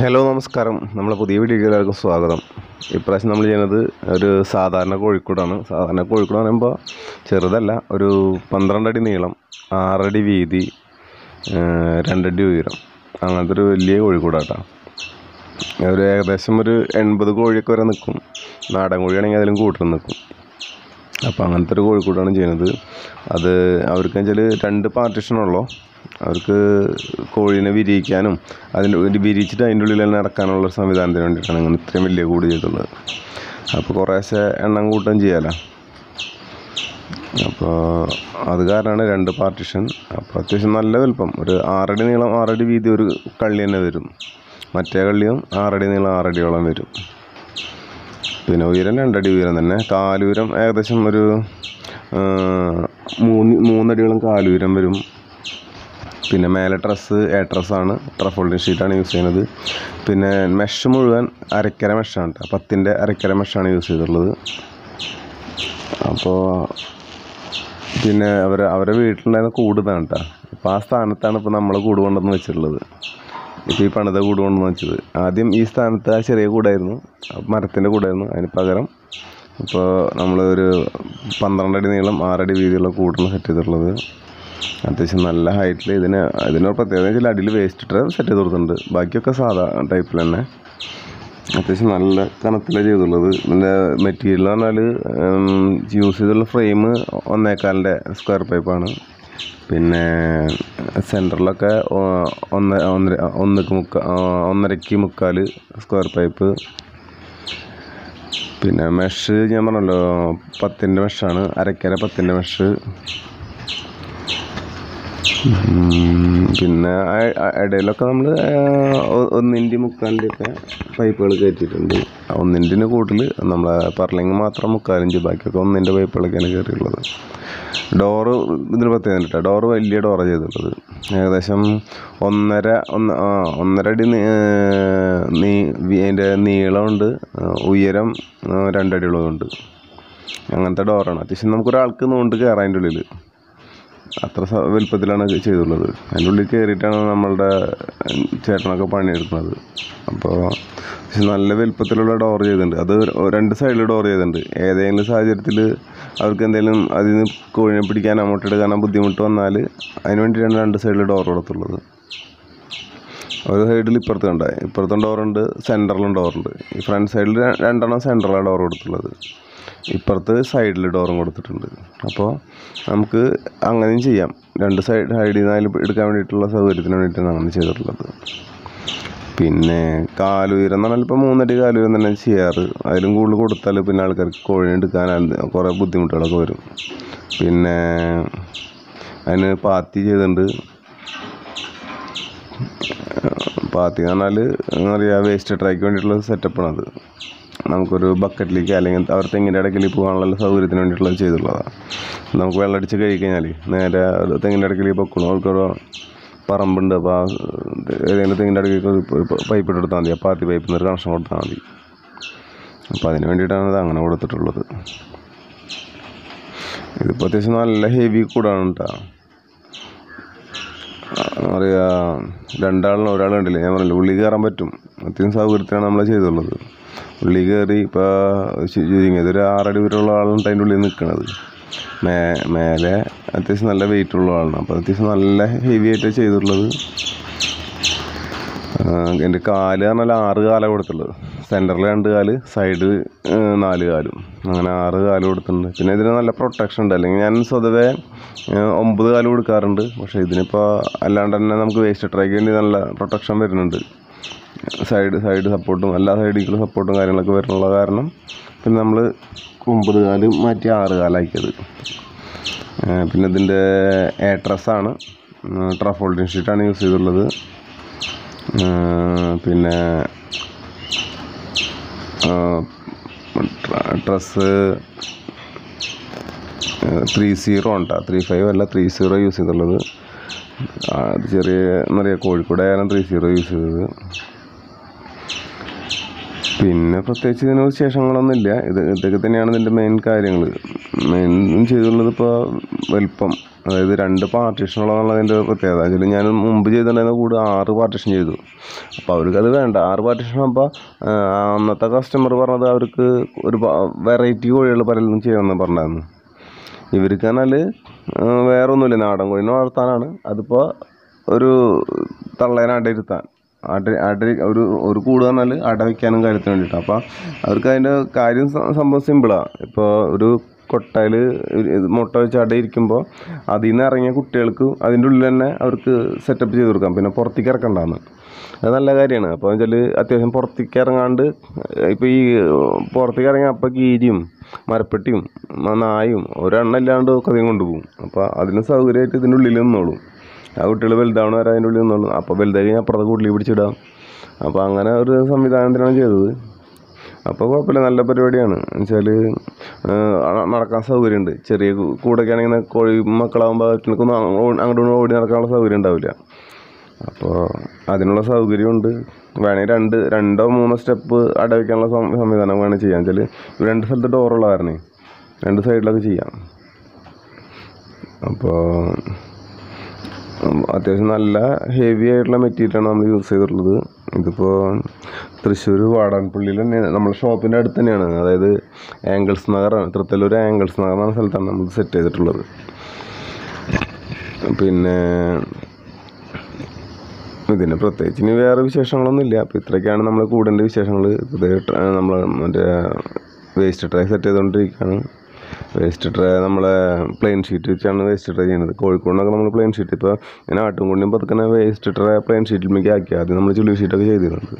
hello നമസ്കാരം നമ്മളെ പുതിയ വീഡിയോയിലേക്ക് എല്ലാവർക്കും സ്വാഗതം ഇപ്രാവശ്യം നമ്മൾ ചെയ്യുന്നത് ഒരു സാധാരണ കോഴിക്കോടാണ് സാധാരണ കോഴിക്കോട് എന്ന് പറയുമ്പോൾ ചെറുതല്ല ഒരു പന്ത്രണ്ട് അടി നീളം ആറടി വീതി ഏഹ് രണ്ടടി ഉയരം അങ്ങനത്തെ ഒരു വലിയ കോഴിക്കോടാട്ടോ ഒരു ഏകദേശം ഒരു എൺപത് കോഴിയൊക്കെ വരെ നിൽക്കും നാടൻ കോഴിയാണെങ്കിൽ അതിലും കൂടുതൽ നിൽക്കും അപ്പോൾ അങ്ങനത്തെ ഒരു കോഴിക്കോടാണ് ചെയ്യുന്നത് അത് അവർക്ക് വെച്ചാൽ രണ്ട് പാർട്ടീഷനുള്ളൂ അവർക്ക് കോഴീനെ വിരിയിക്കാനും അതിൻ്റെ ഒരു വിരിയിച്ചിട്ട് അതിൻ്റെ ഉള്ളിൽ തന്നെ നടക്കാനുള്ള ഒരു സംവിധാനത്തിന് വേണ്ടിയിട്ടാണ് ഇങ്ങനെ ഇത്രയും വലിയ കൂട് ചെയ്തിട്ടുള്ളത് അപ്പോൾ കുറേശ്ശെ എണ്ണം കൂട്ടം ചെയ്യാമല്ലോ അപ്പോൾ അത് കാരണമാണ് രണ്ട് പാർട്ടീഷൻ അപ്പോൾ അത്യാവശ്യം നല്ല വലുപ്പം ഒരു ആറടി നീളം ആറടി വീതി ഒരു കള്ളി തന്നെ വരും മറ്റേ കള്ളിയും ആറടി നീളം ആറടിയോളം വരും പിന്നെ ഉയരം രണ്ടടി ഉയരം തന്നെ കാലുയരം ഏകദേശം ഒരു ആ, മൂന്ന് മൂന്നടിയോളം കാലുയരം വരും പിന്നെ മേലെ ഡ്രസ്സ് എ ഡ്രസ്സാണ് ട്രഫോൾഡിങ് ഷീറ്റാണ് യൂസ് ചെയ്യുന്നത് പിന്നെ മെഷ് മുഴുവൻ അരക്കര മെഷാണ് കേട്ടോ പത്തിൻ്റെ അരക്കര മെഷാണ് യൂസ് ചെയ്തിട്ടുള്ളത് അപ്പോൾ പിന്നെ അവർ അവരെ വീട്ടിലുണ്ടായിരുന്ന കൂട് ഇതാണ് കേട്ടോ അപ്പോൾ ആ സ്ഥാനത്താണ് ഇപ്പോൾ നമ്മൾ കൂട് കൊണ്ടുവന്ന് വെച്ചിട്ടുള്ളത് ഇപ്പോൾ ഈ പണിത കൂട് കൊണ്ടുവന്ന് വെച്ചത് ആദ്യം ഈ സ്ഥാനത്ത് ആ ചെറിയ കൂടായിരുന്നു മരത്തിൻ്റെ കൂടായിരുന്നു അതിന് പകരം ഇപ്പോൾ നമ്മൾ ഒരു പന്ത്രണ്ട് അടി നീളം ആറടി വീതിയുള്ള കൂടാണ് സെറ്റ് ചെയ്തിട്ടുള്ളത് അത്യാവശ്യം നല്ല ഹൈറ്റിൽ ഇതിന് ഇതിനൊരു പ്രത്യേകത വെച്ചാൽ അടിയിൽ വേസ്റ്റ് ഇട്ട് സെറ്റ് ചെയ്ത് കൊടുത്തിട്ടുണ്ട് ബാക്കിയൊക്കെ സാധാ ടൈപ്പിൽ തന്നെ അത്യാവശ്യം നല്ല കനത്തിലാണ് ചെയ്തുള്ളത് ഇതിൻ്റെ മെറ്റീരിയൽ എന്ന് പറഞ്ഞാൽ യൂസ് ചെയ്തുള്ള ഫ്രെയിം ഒന്നേക്കാലിൻ്റെ സ്ക്വയർ പൈപ്പാണ് പിന്നെ സെൻറ്ററിലൊക്കെ ഒന്ന് ഒന്നര ഒന്നക്ക് മുക്ക ഒന്നരക്ക് മുക്കാൽ സ്ക്വയർ പൈപ്പ് പിന്നെ മെഷ് ഞാൻ പറഞ്ഞല്ലോ പത്തിൻ്റെ മെഷാണ് അരക്കര പത്തിൻ്റെ മെഷ് ഉം, പിന്നെ അ- അ- ഇടയിലൊക്കെ നമ്മൾ ഒന്നിൻ്റെ മുക്കാലിൻ്റെ ഒക്കെ പൈപ്പുകൾ കയറ്റിയിട്ടുണ്ട് ഒന്നിൻ്റെ കൂട്ടിൽ നമ്മളെ പറലിങ് മാത്രം മുക്കാലിഞ്ച് ബാക്കിയൊക്കെ ഒന്നിൻ്റെ പൈപ്പുകളൊക്കെയാണ് കയറിയുള്ളത് ഡോറ് ഇതിന് പ്രത്യേകത കേട്ടോ ഡോറ് വലിയ ഡോറാണ് ചെയ്തിട്ടുള്ളത് ഏകദേശം ഒന്നര ഒന്ന് ആ ഒന്നര അടി നീ നീ അതിൻ്റെ നീളമുണ്ട് ഉയരം ആ, രണ്ടടി ഉള്ളതുണ്ട് അങ്ങനത്തെ ഡോറാണ് അത്യാവശ്യം നമുക്കൊരാൾക്ക് നോണ്ട് കയറാൻ അതിൻ്റെ ഉള്ളിൽ അത്ര സ- വലുപ്പത്തിലാണ് ഇത് ചെയ്തിട്ടുള്ളത് അതിൻ്റെ ഉള്ളിൽ കയറിയിട്ടാണ് നമ്മളുടെ ഉം, ചേട്ടനൊക്കെ പണിയെടുക്കുന്നത് അപ്പോൾ പക്ഷെ നല്ല വലുപ്പത്തിലുള്ള ഡോർ ചെയ്തിട്ടുണ്ട് അത് ഒരു- രണ്ട് സൈഡിൽ ഡോർ ചെയ്തിട്ടുണ്ട് ഏതെങ്കിലും സാഹചര്യത്തിൽ അവർക്ക് എന്തെങ്കിലും അതിൽ നിന്ന് കോഴിനെ പിടിക്കാനോ മുട്ടെടുക്കാനോ ബുദ്ധിമുട്ട് വന്നാൽ അതിന് വേണ്ടിയിട്ടാണ് രണ്ട് സൈഡിൽ ഡോർ കൊടുത്തുള്ളത് ഒരു സൈഡിൽ ഇപ്പുറത്ത് കണ്ട ഇപ്പുറത്തും ഡോറുണ്ട് സെൻറ്ററിലും ഡോറുണ്ട് ഈ ഫ്രണ്ട് സൈഡിൽ രണ്ടെണ്ണം സെൻറ്ററിലാണ് ഡോർ കൊടുത്തുള്ളത് ഇപ്പുറത്ത് സൈഡിൽ ഡോറും കൊടുത്തിട്ടുണ്ട് അപ്പോൾ നമുക്ക് അങ്ങനെയും ചെയ്യാം രണ്ട് സൈഡ് സൈഡിൽ നിന്ന് അതിൽ എടുക്കാൻ വേണ്ടിയിട്ടുള്ള സൗകര്യത്തിന് വേണ്ടിയിട്ടാണ് അങ്ങനെ ചെയ്തിട്ടുള്ളത് പിന്നെ കാലുയരം എന്ന് പറഞ്ഞാൽ ഇപ്പോൾ മൂന്നടി കാലുയരം തന്നെ ചെയ്യാറ് അതിലും കൂടുതൽ കൊടുത്താൽ പിന്നെ ആൾക്കാർക്ക് കോഴിനെ എടുക്കാൻ അത് കുറേ ബുദ്ധിമുട്ടുകളൊക്കെ വരും പിന്നെ അതിന് പാത്തി ചെയ്തിട്ടുണ്ട് പാത്തി എന്ന് പറഞ്ഞാൽ എന്താ പറയുക വേസ്റ്റ് ട്രാക്ക് വേണ്ടിയിട്ടുള്ള സെറ്റപ്പാണ് അത് നമുക്കൊരു ബക്കറ്റിലേക്ക് അല്ലെങ്കിൽ അവർ തെങ്ങിൻ്റെ ഇടയ്ക്കിൽ പോകാനുള്ള സൗകര്യത്തിന് വേണ്ടിയിട്ടുള്ള ചെയ്തിട്ടുള്ളതാണ് നമുക്ക് വെള്ളമടിച്ച് കഴിക്കഴിഞ്ഞാൽ നേരെ ഒരു തെങ്ങിൻ്റെ ഇടയ്ക്കിലേക്ക് പൊക്കണം അവർക്കൊരു പറമ്പുണ്ട് അപ്പോൾ ആ ഏതെങ്കിലും തെങ്ങിൻ്റെ ഇടയ്ക്ക് ഒരു പൈപ്പ് ഇട്ടെടുത്താൽ മതി ആ പാത്തി പൈപ്പിൽ നിന്ന് ഒരു കണക്ഷൻ കൊടുത്താൽ മതി അപ്പോൾ അതിന് വേണ്ടിയിട്ടാണ് ഇത് അങ്ങനെ കൊടുത്തിട്ടുള്ളത് ഇതിപ്പോൾ അത്യാവശ്യം നല്ല ഹെവി കൂടാണ് കേട്ടോ എന്താ പറയുക രണ്ടാളിന് ഒരാൾ കണ്ടില്ലേ ഞാൻ പറഞ്ഞില്ല ഉള്ളി കയറാൻ പറ്റും അത്യാവശ്യം സൗകര്യത്തിനാണ് നമ്മൾ ചെയ്തുള്ളത് ഉള്ളി കയറി ഇപ്പോൾ ചുരുങ്ങിയത് ഒരു ആറടി ദൂരമുള്ള ആളാണ് അതിൻ്റെ ഉള്ളിൽ നിൽക്കുന്നത് മേ മേലെ അത്യാവശ്യം നല്ല വെയിറ്റ് ഉള്ള ആളാണ് അപ്പോൾ അത്യാവശ്യം നല്ല ഹെവി ആയിട്ടാണ് ചെയ്തിട്ടുള്ളത് എൻ്റെ കാല് പറഞ്ഞാൽ ആറ് കാലാണ് കൊടുത്തുള്ളത് സെൻറ്ററിൽ രണ്ട് കാല് സൈഡ് നാല് കാലും അങ്ങനെ ആറ് കാല് കൊടുത്തിട്ടുണ്ട് പിന്നെ ഇതിന് നല്ല പ്രൊട്ടക്ഷൻ ഉണ്ട് അല്ലെങ്കിൽ ഞാൻ സ്വതവേ ഏഹ്, ഒമ്പത് കാല് കൊടുക്കാറുണ്ട് പക്ഷേ ഇതിനിപ്പോൾ അല്ലാണ്ട് തന്നെ നമുക്ക് വേസ്റ്റ് ട്രൈക്ക് വേണ്ടി നല്ല പ്രൊട്ടക്ഷൻ വരുന്നുണ്ട് സൈഡ് സൈഡ് സപ്പോർട്ടും എല്ലാ സൈഡിലേക്കുള്ള സപ്പോർട്ടും കാര്യങ്ങളൊക്കെ വരുന്നുള്ള കാരണം പിന്നെ നമ്മൾ ഒമ്പത് കാല് മാറ്റി ആറ് കാലാക്കിയത് ഏഹ്, പിന്നെ ഇതിൻ്റെ ഏട്രസ്സാണ് ട്രഫോൾഡിങ് ഷീറ്റാണ് യൂസ് ചെയ്തിട്ടുള്ളത് ഏഹ് പിന്നെ ഡ്രസ്സ് ത്രീ സീറോ ഉണ്ടാ ത്രീ ഫൈവ് അല്ല ത്രീ സീറോ യൂസ് ചെയ്തുള്ളത് ആ, അത് ചെറിയ എന്താ പറയുക കോഴിക്കോട് ആയാലും ത്രീ സീറോ യൂസ് ചെയ്തത് പിന്നെ പ്രത്യേകിച്ച് ഇതിന് വിശേഷങ്ങളൊന്നുമില്ല ഇത് ഇതൊക്കെ തന്നെയാണ് ഇതിൻ്റെ മെയിൻ കാര്യങ്ങൾ മെയിൻ ചെയ്തുള്ളത് ഇപ്പോൾ വലിപ്പം അതായത് രണ്ട് പാർട്ടീഷൻ ഉള്ളതെന്നുള്ളതിൻ്റെ പ്രത്യേകത അതിൽ ഞാൻ മുമ്പ് ചെയ്തിട്ടുണ്ടായിരുന്ന കൂട് ആറ് പാർട്ടീഷൻ ചെയ്തു അപ്പോൾ അവർക്ക് അത് വേണ്ട ആറ് പാർട്ടീഷൻ ആകുമ്പോൾ അന്നത്തെ കസ്റ്റമർ പറഞ്ഞത് അവർക്ക് ഒരു വെറൈറ്റി കോഴികൾ പലതും ചെയ്യണമെന്ന് പറഞ്ഞായിരുന്നു ഇവർക്ക് പറഞ്ഞാൽ വേറെ ഒന്നുമില്ല നാടൻ കോഴിനെ വളർത്താനാണ് അതിപ്പോൾ ഒരു തള്ളേനെ അടയിരുത്താൻ അട അട ഒരു ഒരു കൂട് പറഞ്ഞാൽ അട വയ്ക്കാനും കാര്യത്തിന് വേണ്ടിയിട്ടാണ് അപ്പോൾ അവർക്ക് അതിൻ്റെ കാര്യം സ- സംഭവം സിമ്പിളാണ് ഇപ്പോൾ ഒരു കൊട്ടയിൽ മുട്ട വെച്ച് അടയിരിക്കുമ്പോൾ അതിൽ നിന്ന് ഇറങ്ങിയ കുട്ടികൾക്ക് അതിൻ്റെ ഉള്ളിൽ തന്നെ അവർക്ക് സെറ്റപ്പ് ചെയ്ത് കൊടുക്കാം പിന്നെ പുറത്തേക്ക് ഇറക്കണ്ടാന്ന് അത് നല്ല കാര്യമാണ് അപ്പോൾ വെച്ചാൽ അത്യാവശ്യം പുറത്തേക്ക് ഇറങ്ങാണ്ട് ഇപ്പോൾ ഈ പുറത്തേക്ക് ഇറങ്ങിയ അപ്പോൾ കീരിയും മരപ്പെട്ടിയും മ- നായും ഒരെണ്ണം ഇല്ലാണ്ട് ഒക്കെ അധികം കൊണ്ടുപോകും അപ്പോൾ അതിന് സൗകര്യമായിട്ട് ഇതിൻ്റെ ഉള്ളിൽ നിന്നോളും ആ കുട്ടികൾ വലുതാവണ വരെ അതിൻ്റെ ഉള്ളിൽ നിന്നോളും അപ്പോൾ വലുതായി കഴിഞ്ഞാൽ അപ്പുറത്തെ കൂട്ടിൽ പിടിച്ചിടാം അപ്പോൾ അങ്ങനെ ഒരു സംവിധാനത്തിനാണ് ചെയ്തത് അപ്പോൾ കുഴപ്പമില്ല നല്ല പരിപാടിയാണ് എന്നുവെച്ചാൽ നടക്കാൻ സൗകര്യമുണ്ട് ചെറിയ കൂ- കൂടൊക്കെ ആണെങ്കിൽ കോഴി മക്കളാകുമ്പോൾ അവറ്റങ്ങൾക്കൊന്നും അങ്ങോട്ടും ഇങ്ങോട്ടും ഓടി നടക്കാനുള്ള സൗകര്യം ഉണ്ടാവില്ല അപ്പോൾ അതിനുള്ള സൗകര്യമുണ്ട് വേണമെങ്കിൽ രണ്ട് രണ്ടോ മൂന്നോ സ്റ്റെപ്പ് അടവയ്ക്കാനുള്ള സം- സംവിധാനം വേണം ചെയ്യാൻ വെച്ചാൽ ഇവിടെ രണ്ട് സ്ഥലത്ത് ഡോറുള്ള കാരണേ രണ്ട് സൈഡിലൊക്കെ ചെയ്യാം അപ്പോൾ ഉം, അത്യാവശ്യം നല്ല ഹെവി ആയിട്ടുള്ള മെറ്റീരിയലാണ് നമ്മൾ യൂസ് ചെയ്തിട്ടുള്ളത് ഇതിപ്പോൾ തൃശ്ശൂർ വാടാൻപള്ളിയിൽ തന്നെയാണ് നമ്മുടെ ഷോപ്പിൻ്റെ അടുത്ത് തന്നെയാണ് അതായത് ആംഗിൾസ് നഗറാണ് തൃത്തല്ലൂർ ആംഗിൾസ് നഗർ എന്ന സ്ഥലത്താണ് നമ്മൾ സെറ്റ് ചെയ്തിട്ടുള്ളത് പിന്നെ ഇതിന് പ്രത്യേകിച്ച് ഇനി വേറെ വിശേഷങ്ങളൊന്നുമില്ല അപ്പോൾ ഇത്രയൊക്കെയാണ് നമ്മൾ കൂടിൻ്റെ വിശേഷങ്ങൾ ഇത് നമ്മൾ മറ്റേ വേസ്റ്റ് ട്രേ സെറ്റ് ചെയ്തുകൊണ്ടിരിക്കുകയാണ് വേസ്റ്റ് ട്രേ നമ്മളെ പ്ലെയിൻ ഷീറ്റ് വെച്ചാണ് വേസ്റ്റ് ട്രേ ചെയ്യുന്നത് കോഴിക്കോടിനൊക്കെ നമ്മൾ പ്ലെയിൻ ഷീറ്റ് ഇപ്പോൾ ഞാൻ ആട്ടുംകുണ്ടിയും പതുക്കനെ വേസ്റ്റ് ട്രേ പ്ലെയിൻ ഷീറ്റിലേക്ക് ആക്കി ആദ്യം നമ്മൾ ചുള്ളി ഷീറ്റൊക്കെ ചെയ്തിരുന്നത്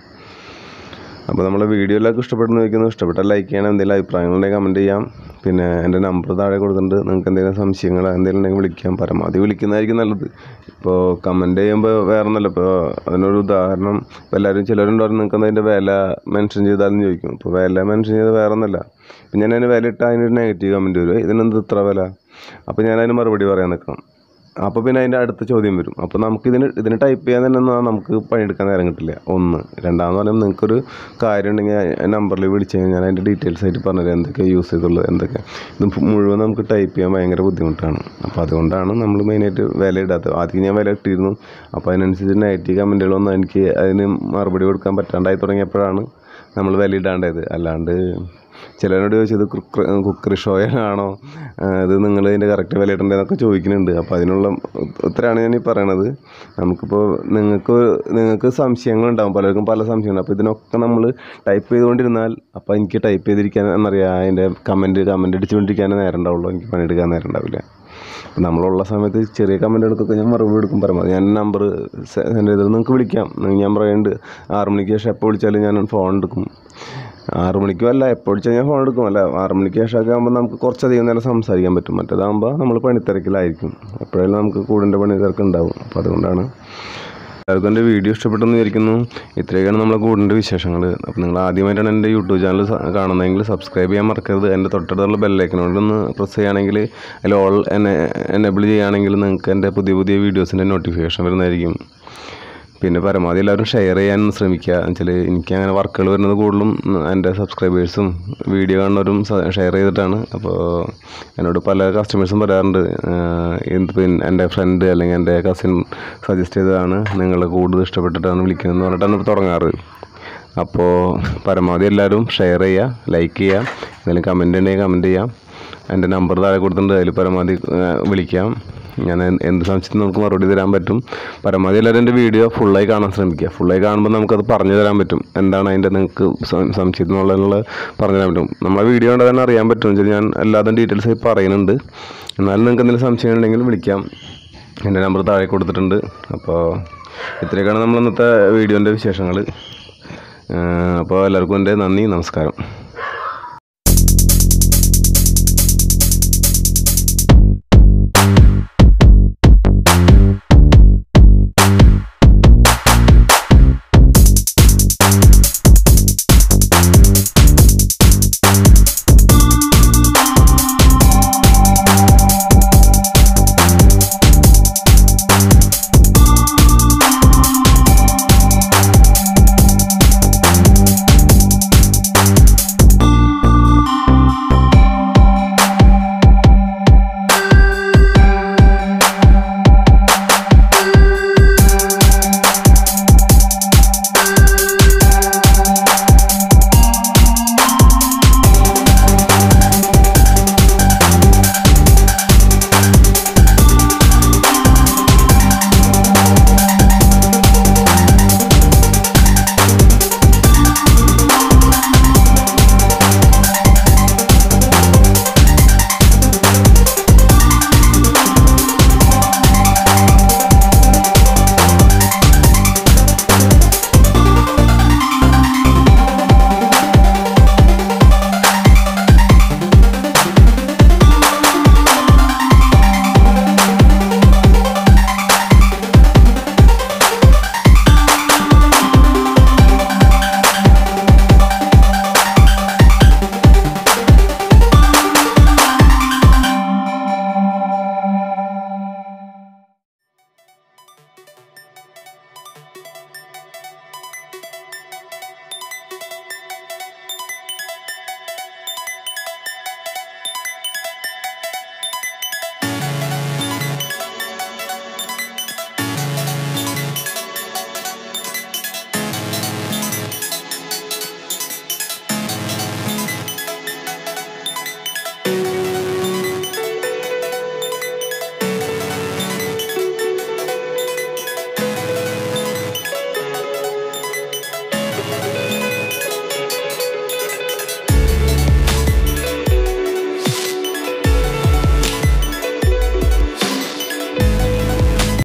അപ്പോൾ നമ്മളെ വീഡിയോ എല്ലാവർക്കും ഇഷ്ടപ്പെടുന്നു വയ്ക്കുന്നു ഇഷ്ടപ്പെട്ടാൽ ലൈക്ക് ചെയ്യണം എന്തെങ്കിലും അഭിപ്രായങ്ങളുണ്ടെങ്കിൽ കമൻറ്റ് ചെയ്യാം പിന്നെ എൻ്റെ നമ്പർ താഴെ കൊടുത്തിട്ടുണ്ട് നിങ്ങൾക്ക് എന്തെങ്കിലും സംശയങ്ങൾ എന്തെങ്കിലും ഉണ്ടെങ്കിൽ വിളിക്കാം പരമാവധി വിളിക്കുന്നതായിരിക്കും നല്ലത് ഇപ്പോൾ കമൻറ്റ് ചെയ്യുമ്പോൾ വേറെ ഒന്നല്ല ഇപ്പോൾ അതിനൊരു ഉദാഹരണം ഇപ്പോൾ എല്ലാവരും ചിലരുണ്ടാവും നിങ്ങൾക്ക് അതിൻ്റെ വില മെൻഷൻ ചെയ്താലും ചോദിക്കും ഇപ്പോൾ വില മെൻഷൻ ചെയ്ത് വേറെ ഒന്നല്ല ഇപ്പം ഞാൻ അതിന് വില ഇട്ടാൽ അതിനൊരു നെഗറ്റീവ് കമൻറ്റ് വരും ഇതിനെന്ത് ഇത്ര വില അപ്പോൾ ഞാൻ അതിന് മറുപടി പറയാൻ നിൽക്കണം അപ്പോൾ പിന്നെ അതിൻ്റെ അടുത്ത ചോദ്യം വരും അപ്പോൾ നമുക്ക് ഇതിന് ഇതിന് ടൈപ്പ് ചെയ്യാൻ തന്നെ ഒന്നും നമുക്ക് പണിയെടുക്കാൻ നേരം കിട്ടില്ല ഒന്ന് രണ്ടാമെന്ന് പറയുമ്പോൾ നിങ്ങൾക്കൊരു കാര്യം ഉണ്ടെങ്കിൽ നമ്പറിൽ വിളിച്ച് കഴിഞ്ഞാൽ ഞാൻ അതിൻ്റെ ഡീറ്റെയിൽസ് ആയിട്ട് പറഞ്ഞുതരാം എന്തൊക്കെ യൂസ് ചെയ്തുള്ളത് എന്തൊക്കെ ഇത് മുഴുവൻ നമുക്ക് ടൈപ്പ് ചെയ്യാൻ ഭയങ്കര ബുദ്ധിമുട്ടാണ് അപ്പോൾ അതുകൊണ്ടാണ് നമ്മൾ മെയിനായിട്ട് വില ഇടാത്തത് ആദ്യം ഞാൻ വില ഇട്ടിരുന്നു അപ്പോൾ അതിനനുസരിച്ച് നെഗറ്റീവ് കമൻറ്റുകളൊന്നും എനിക്ക് അതിന് മറുപടി കൊടുക്കാൻ പറ്റാണ്ടായി തുടങ്ങിയപ്പോഴാണ് നമ്മൾ വില ഇടാണ്ടായത് അല്ലാണ്ട് ചിലരോട് ചോദിച്ചത് കുക്കറി ഷോയാണോ ഇത് നിങ്ങൾ ഇതിൻ്റെ കറക്റ്റ് വില ഇടേണ്ടതെന്നൊക്കെ ചോദിക്കുന്നുണ്ട് അപ്പോൾ അതിനുള്ള ഉത്ത- ഉത്തരമാണ് ഞാൻ ഈ പറയണത് നമുക്കിപ്പോൾ നിങ്ങൾക്ക് നിങ്ങൾക്ക് സംശയങ്ങളുണ്ടാവും പലർക്കും പല സംശയങ്ങളുണ്ട് അപ്പോൾ ഇതിനൊക്കെ നമ്മൾ ടൈപ്പ് ചെയ്തുകൊണ്ടിരുന്നാൽ അപ്പോൾ എനിക്ക് ടൈപ്പ് ചെയ്തിരിക്കാൻ എന്നറിയാം അതിൻ്റെ കമൻറ്റ് കമൻറ്റ് അടിച്ചുകൊണ്ടിരിക്കാനേ നേരം ഉണ്ടാവുള്ളൂ എനിക്ക് പണിയെടുക്കാൻ നേരം ഉണ്ടാവില്ല അപ്പോൾ നമ്മളുള്ള സമയത്ത് ചെറിയ കമൻറ്റുകൾക്കൊക്കെ ഞാൻ മറുപടി കൊടുക്കും പരമാവധി ഞാൻ നമ്പർ സെൻഡ് ചെയ്തത് നിങ്ങൾക്ക് വിളിക്കാം ഞാൻ പറയുന്നുണ്ട് ആറ് മണിക്ക് ശേഷം എപ്പോൾ വിളിച്ചാലും ഞാൻ ഫോൺ എടുക്കും ആറ് മണിക്കും അല്ല എപ്പോൾ വിളിച്ചാൽ ഞാൻ ഫോൺ എടുക്കും അല്ല ആറ് മണിക്ക് ശേഷമൊക്കെ ആകുമ്പോൾ നമുക്ക് കുറച്ചധികം നേരം സംസാരിക്കാൻ പറ്റും മറ്റേതാകുമ്പോൾ നമ്മൾ പണിത്തിരക്കിലായിരിക്കും എപ്പോഴായാലും നമുക്ക് കൂടിൻ്റെ പണി തിരക്കുണ്ടാവും അപ്പോൾ അതുകൊണ്ടാണ് എല്ലാവർക്കും എൻ്റെ വീഡിയോ ഇഷ്ടപ്പെട്ടെന്ന് വിചാരിക്കുന്നു ഇത്രയൊക്കെയാണ് നമ്മളെ കൂടിൻ്റെ വിശേഷങ്ങൾ അപ്പോൾ നിങ്ങൾ ആദ്യമായിട്ടാണ് എൻ്റെ യൂട്യൂബ് ചാനൽ സ- കാണുന്നതെങ്കിൽ സബ്സ്ക്രൈബ് ചെയ്യാൻ മറക്കരുത് എൻ്റെ തൊട്ടടുത്തുള്ള ബെല്ലൈക്കനോട് ഒന്ന് പ്രസ് ചെയ്യുകയാണെങ്കിൽ അതിൽ ഓൾ എന്നെ എനേബിൾ ചെയ്യുകയാണെങ്കിൽ നിങ്ങൾക്ക് എൻ്റെ പുതിയ പുതിയ വീഡിയോസിൻ്റെ നോട്ടിഫിക്കേഷൻ വരുന്നതായിരിക്കും പിന്നെ പരമാവധി എല്ലാവരും ഷെയർ ചെയ്യാൻ ശ്രമിക്കുക എന്നുവെച്ചാൽ എനിക്ക് അങ്ങനെ വർക്കുകൾ വരുന്നത് കൂടുതലും എൻ്റെ സബ്സ്ക്രൈബേഴ്സും വീഡിയോ കാണുന്നവരും ഷെയർ ചെയ്തിട്ടാണ് അപ്പോൾ എന്നോട് പല കസ്റ്റമേഴ്സും പറയാറുണ്ട് ആഹ് എന്ത് പിന്നെ എൻ്റെ ഫ്രണ്ട് അല്ലെങ്കിൽ എൻ്റെ കസിൻ സജസ്റ്റ് ചെയ്തതാണ് നിങ്ങൾ കൂടുതൽ ഇഷ്ടപ്പെട്ടിട്ടാണ് വിളിക്കുന്നതെന്ന് പറഞ്ഞിട്ടാണ് ഇപ്പോൾ തുടങ്ങാറ് അപ്പോൾ പരമാവധി എല്ലാവരും ഷെയർ ചെയ്യുക ലൈക്ക് ചെയ്യുക എന്തെങ്കിലും കമൻറ്റ് ഉണ്ടെങ്കിൽ കമൻറ്റ് ചെയ്യാം എൻ്റെ നമ്പർ താഴെ കൊടുത്തിട്ടുണ്ട് അതിൽ പരമാവധി ആഹ് വിളിക്കാം ഞാൻ എന്ത് എന്ത് സംശയത്തിന് നമുക്ക് മറുപടി തരാൻ പറ്റും പരമാവധി എല്ലാവരും എൻ്റെ വീഡിയോ ഫുള്ളായി കാണാൻ ശ്രമിക്കുക ഫുള്ളായി കാണുമ്പോൾ നമുക്കത് പറഞ്ഞു തരാൻ പറ്റും എന്താണ് അതിൻ്റെ നിങ്ങൾക്ക് സം- സംശയത്തിനുള്ളത് പറഞ്ഞു തരാൻ പറ്റും നമ്മളെ വീഡിയോ കണ്ടാൽ തന്നെ അറിയാൻ പറ്റും എന്ന് വെച്ചാൽ ഞാൻ എല്ലാതും ഡീറ്റെയിൽസ് ആയി പറയുന്നുണ്ട് എന്നാലും നിങ്ങൾക്ക് എന്തെങ്കിലും സംശയം ഉണ്ടെങ്കിൽ വിളിക്കാം എൻ്റെ നമ്പർ താഴെ കൊടുത്തിട്ടുണ്ട് അപ്പോൾ ഇത്രയൊക്കെയാണ് നമ്മൾ ഇന്നത്തെ വീഡിയോൻ്റെ വിശേഷങ്ങൾ അപ്പോൾ എല്ലാവർക്കും എൻ്റെ നന്ദി നമസ്കാരം